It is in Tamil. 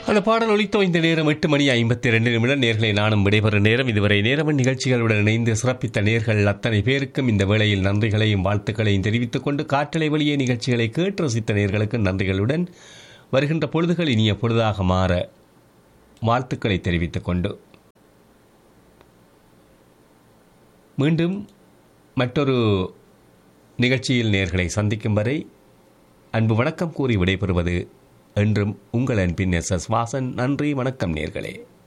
அந்த பாடல் ஒலித்தோ இந்த நேரம் எட்டு மணி ஐம்பத்தி ரெண்டு நிமிடம் நேர்களை நானும் விடைபெறும் நேரம் இதுவரை நேரமன் நிகழ்ச்சிகளுடன் இணைந்து சிறப்பித்த நேர்கள் அத்தனை பேருக்கும் இந்த வேளையில் நன்றிகளையும் வாழ்த்துக்களையும் தெரிவித்துக் கொண்டு காற்றலை வழியே நிகழ்ச்சிகளை கேட்டு ரசித்த நேர்களுக்கு நன்றிகளுடன் வருகின்ற பொழுதுகள் இனிய பொழுதாக மாற வாழ்த்துக்களை தெரிவித்துக் கொண்டு மீண்டும் மற்றொரு நிகழ்ச்சியில் நேர்களை சந்திக்கும் வரை அன்பு வணக்கம் கூறி விடைபெறுவது என்றும் உங்கள் அன்பின் எஸ் எஸ் வாசன் நன்றி வணக்கம் நேர்களே